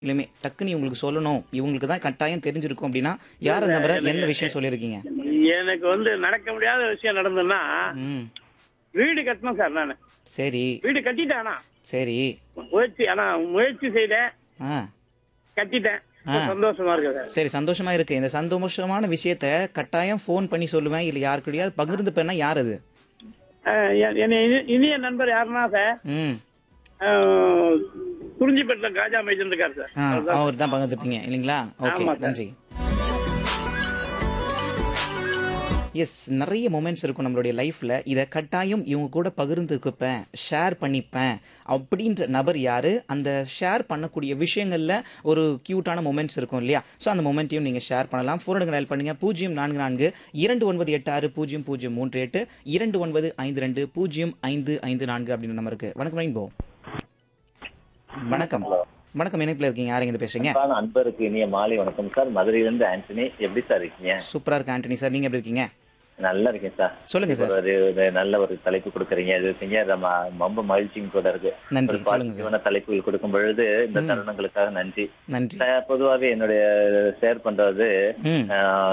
இல்லையுமே டக்குன்னு இவங்களுக்கு சொல்லணும் இவங்களுக்கு தான் கட்டாயம் தெரிஞ்சிருக்கும் அப்படின்னா யார் அந்த நபரை எந்த விஷயம் சொல்லியிருக்கீங்க எனக்கு வந்து நடக்க முடியாத விஷயம் நடந்ததுன்னா ம் வீடு கட்டணும் சார் நான் சரி வீடு கட்டிட்டேன் ஆனா சரி முயற்சி ஆனா முயற்சி செய்தேன் ஆ கட்டிட்டேன் ஆ. சந்தோஷமா இருக்கு சார் சரி சந்தோஷமா இருக்கு இந்த சந்தோஷமான விஷயத்த கட்டாயம் ஃபோன் பண்ணி சொல்லுவேன் இல்ல யாருக்கிட்டயாவது பகிர்ந்து பண்ணா யார் அது அஹ் என்- என்னை இனி- இனிய நண்பர் யாருன்னா சார் ம் அஹ், குறிஞ்சிப்பேட்டில் காஜா மைதன் இருக்காரு சார் ஆ அவர் தான் பகிர்ந்துப்பீங்க இல்லைங்களா ஓகே ஆமா சார். நன்றி எஸ் நிறைய மூமெண்ட்ஸ் இருக்கும் நம்மளுடைய லைஃப்ல இதை கட்டாயம் இவங்க கூட பகிர்ந்துக்குப்பேன் ஷேர் பண்ணிப்பேன் அப்படின்ற நபர் யாரு அந்த ஷேர் பண்ணக்கூடிய விஷயங்கள்ல ஒரு கியூட்டான மூமெண்ட்ஸ் இருக்கும் இல்லையா ஸோ அந்த மூமெண்ட்டையும் நீங்க ஷேர் பண்ணலாம் ஃபோன் டயல் பண்ணுங்க பூஜ்ஜியம் நான்கு நான்கு இரண்டு ஒன்பது எட்டு ஆறு பூஜ்ஜியம் பூஜ்ஜியம் மூன்று எட்டு இரண்டு ஒன்பது ஐந்து ரெண்டு பூஜ்ஜியம் ஐந்து ஐந்து நான்கு அப்படின்னு நம்பருக்கு வணக்கம் ரெயின்போ வணக்கம் வணக்கம் இணைப்பில் இருக்கீங்க யாருங்க இது பேசுறீங்க அன்பான அன்பருக்கு இனிய மாலை வணக்கம் சார் மதுரையிலிருந்து ஆண்டனி எப்படி சார் இருக்கீங்க சூப்பரா இருக்கு ஆண்டனி சார் நீங்க எப்படி இருக்கீங்க நல்லா இருக்கேன் சார் சொல்லுங்க சார் ஒரு ஒரு நல்ல ஒரு தலைப்பு கொடுக்குறீங்க இது இருக்கீங்க அது ம- ரொம்ப மகிழ்ச்சியும் கூட இருக்கு நன்றி ஒரு சொல்லுங்க சார் பாசிட்டிவான தலைப்புகள் கொடுக்கும் பொழுது இந்த தருணங்களுக்காக நன்றி நன்றி அஹ் பொதுவாவே என்னுடைய ஷேர் பண்றது ம்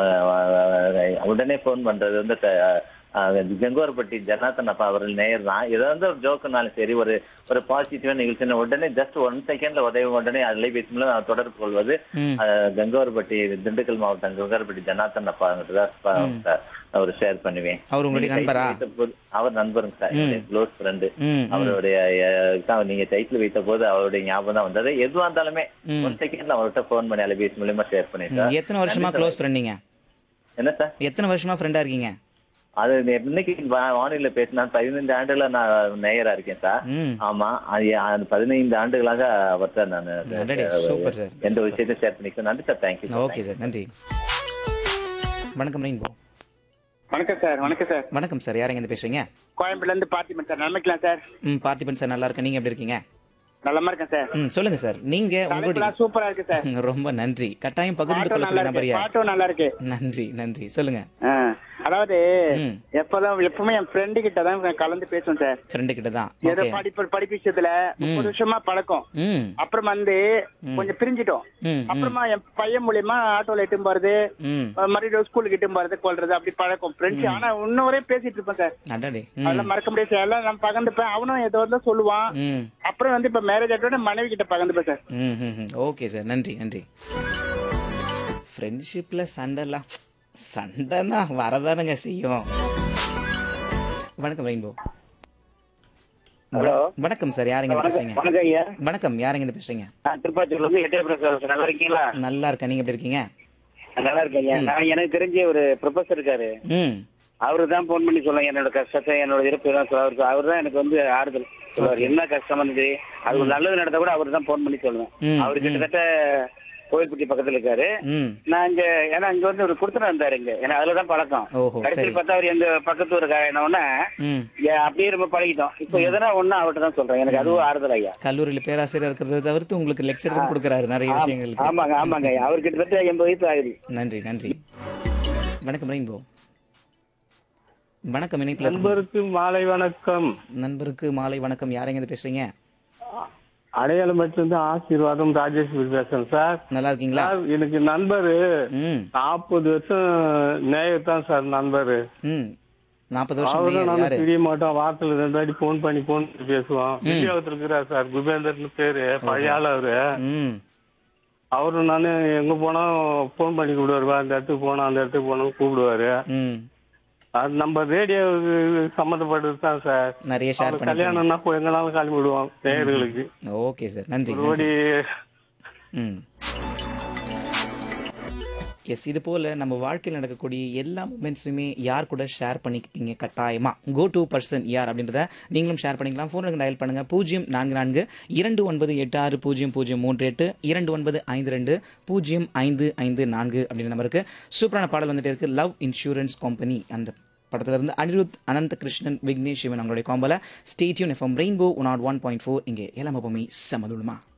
அஹ், உடனே போன் பண்றது வந்து த- அஹ், கங்கோரப்பட்டி ஜனார்த்தன் அப்பா அவர்கள் நேயர் தான் ஏதாவது ஒரு ஜோக்குனாலும் சரி ஒரு ஒரு பாசிட்டிவான நிகழ்ச்சி உடனே ஜஸ்ட் ஒன் செகண்ட்ல உதவி உடனே அலைபேசி மூலம் நான் தொடர்பு கொள்வது ம் அஹ், கங்கோரப்பட்டி திண்டுக்கல் மாவட்டம் கங்கோரப்பட்டி ஜனார்த்தன் அப்பா தான் அவர் ஷேர் பண்ணுவேன் அவர் உங்களுடைய நீங்க நண்பரா டைட்டில் வைத்த போது- அவர் நண்பருங்க சார் க்ளோஸ் ஃப்ரெண்டு ம் ம். அவருடைய அஹ், தான் நீங்க டைட்டில் வைத்த போது அவருடைய ஞாபகம் தான் வந்தது எதுவா இருந்தாலுமே ம். ஒன் செகண்ட்ல அவர்கிட்ட ஃபோன் பண்ணி அலைபேசி மூலியமா ஷேர் பண்ணிட்டேன் ம், எத்தனை வருஷமா க்ளோஸ் ஃப்ரெண்டிங்க என்ன சார் எத்தனை வருஷமா ஃப்ரெண்டா இருக்கீங்க அது இன்னைக்கு வா- வானொலியில பேசினா பதினைந்து ஆண்டுகளா நான் நேயரா இருக்கேன் சார் ம் ஆமா அது அது பதினைந்து ஆண்டுகளாக அவர்கிட்ட நான் அடடே, சூப்பர் சார் எந்த விஷயத்தையும் ஷேர் பண்ணிக்கிறேன் நன்றி சார் தேங்க்யூ ஓகே சார் நன்றி வணக்கம் ரெயின்போ வணக்கம் சார் வணக்கம் சார் வணக்கம் சார் யாருங்க இருந்து பேசுறீங்க கோயம்பேடுல இருந்து பார்த்திபன் சார் நன்மைக்கலாம் சார் ம் பார்த்திபன் சார் நல்லா இருக்கேன் நீங்க எப்படி இருக்கீங்க நல்லமா இருக்கேன் சார் ம் சொல்லுங்க சார் நீங்க உங்களுடைய தலைப்புலாம் சூப்பரா இருக்கு சார் ம், ரொம்ப நன்றி கட்டாயம் பகிர்ந்து பாட்டும் நல்லா கொள்ளக்கூடிய நபர் இருக்கு யார் பாட்டும் நல்லா இருக்கு நன்றி நன்றி சொல்லுங்க ஆ, அதாவது ம் எப்பதான் எப்பவுமே என் ஃப்ரெண்டு கிட்ட தான் கலந்து பேசுவேன் சார் ஃப்ரெண்டு கிட்ட தான் ஏதோ ஓகே படிப்பு படிப்பு விஷயத்துல முப்பது வருஷமா பழக்கம் ம் அப்புறம் வந்து கொஞ்சம் பிரிஞ்சிட்டோம் ம் ம் அப்புறமா என் பையன் மூலியமா ஆட்டோல இட்டும் போறது ம் மறுபடியும் ஸ்கூலுக்கு இட்டும் போறது கொள்றது அப்படி பழக்கம் ஃப்ரெண்ட்ஸ் ஆனா இன்னும் வரையும் பேசிட்டு இருப்பேன் சார் அடடே ம் அதெல்லாம் மறக்க முடியாது சார் எல்லாம் நான் பகிர்ந்துப்பேன் அவனும் ஏதோ தான் சொல்லுவான் ம் அப்புறம் வந்து இப்ப மேரேஜ் ஆட்டோட மனைவி கிட்ட பகிர்ந்துப்பேன் சார் ம் ம் ம். ஓகே சார் நன்றி நன்றி ஃப்ரெண்ட்ஷிப்பில் சண்டைலாம் சண்டைனா வரதானுங்க செய்யும் வணக்கம் ரெயின்போ ஹலோ வணக்கம் சார் யாருங்க இருந்து பேசுறீங்க வணக்கம் ஐயா வணக்கம் யாருங்க இருந்து பேசுறீங்க நான் திருப்பாச்சூர்ல இருந்து எட்டயபுரம் சார் நல்லா இருக்கீங்களா நல்லா இருக்கேன் நீங்க எப்படி இருக்கீங்க நல்லா இருக்கேன் ஐயா நான் எனக்கு தெரிஞ்ச ஒரு ப்ரொஃபசர் இருக்காரு ம் அவரு தான் போன் பண்ணி சொல்லுவாங்க என்னோட கஷ்டத்தை என்னோட இறப்பு தான் அவருக்கு அவர் தான் எனக்கு வந்து ஆறுதல் சொல்லுவார் என்ன கஷ்டம் வந்து அது ஒரு நல்லது நடந்தா கூட அவர் தான் போன் பண்ணி சொல்லுவேன் ம், அவர் கிட்டத்தட்ட கோயில்பட்டி பக்கத்துல இருக்காரு ம் நான் இங்க ஏன்னா இங்க வந்து ஒரு கொடுத்துட்டு இருந்தாரு இங்க ஏன்னா அதுலதான் பழக்கம் ஓஹோ சரி கடைசியில் பார்த்தா அவர் எங்க பக்கத்து ஒரு என்ன ம் அப்படியே ரொம்ப பழகிட்டோம் இப்போ எதனா ஒண்ணு அவர்கிட்ட தான் சொல்றேன் எனக்கு அதுவும் ஆறுதல் ஐயா கல்லூரியில் பேராசிரியர் இருக்கிறத தவிர்த்து உங்களுக்கு லெக்சர் கொடுக்குறாரு நிறைய விஷயங்களுக்கு ஆமாங்க ஆமாங்க ஐயா அவர் கிட்டத்தட்ட எண்பது வயசு ஆகுது நன்றி நன்றி வணக்கம் ரெயின்போ வணக்கம் இணைப்பில் இருக்கீங்க. நண்பருக்கு மாலை வணக்கம் நண்பருக்கு மாலை வணக்கம் யாருங்க இருந்து பேசுறீங்க அடையாளமட்டிலிருந்து ஆசீர்வாதம் ராஜேஸ்வரி பேசுறேன் சார் நல்லா இருக்கீங்களா சார் எனக்கு நண்பரு ம் நாற்பது வருஷம் நேயர் தான் சார் நண்பரு ம் நாற்பது வருஷம் அவரும் நேயர் யாரு நானும் பிரிய மாட்டோம் வாரத்துல ரெண்டு வாட்டி போன் பண்ணி போன் பண்ணி பேசுவோம் விஜயாவத்துல இருக்கிறார் சார் குபேந்தர்னு பேரு பழைய ஆள் அவரு ம் அவரும் நானு எங்க போனா போன் பண்ணி கூப்பிடுவாரு அந்த இடத்துக்கு போனா அந்த இடத்துக்கு போனா கூப்பிடுவாரு ம் அது நம்ம ரேடியோ சம்மந்தப்பட்டது தான் சார் நிறைய ஷேர் அவர் பண்ணி கல்யாணம்னா போ- எங்கனாலும் கிளம்பி விடுவோம் நேயர்களுக்கு ஓகே சார் நன்றி ஒரு வாட்டி ம் எஸ் இது போல் நம்ம வாழ்க்கையில் நடக்கக்கூடிய எல்லா மூமெண்ட்ஸுமே யார் கூட ஷேர் பண்ணிப்பீங்க கட்டாயமாக கோ டு பர்சன் யார் அப்படின்றத நீங்களும் ஷேர் பண்ணிக்கலாம் ஃபோனுக்கு டயல் பண்ணுங்கள் பூஜ்ஜியம் நான்கு நான்கு இரண்டு ஒன்பது எட்டு ஆறு பூஜ்ஜியம் பூஜ்ஜியம் மூன்று எட்டு இரண்டு ஒன்பது ஐந்து ரெண்டு பூஜ்ஜியம் ஐந்து ஐந்து நான்கு அப்படின்ற நம்பருக்கு சூப்பரான பாடல் வந்துட்டே இருக்கு லவ் இன்சூரன்ஸ் கம்பெனி அந்த படத்துல இருந்து அனிருத் அனந்த கிருஷ்ணன் விக்னேஷ் சிவன் அவங்களுடைய காம்பல ஸ்டேட்யூன் FM rainbow one nought one point four இங்கே எல்லாமே சமதுலமா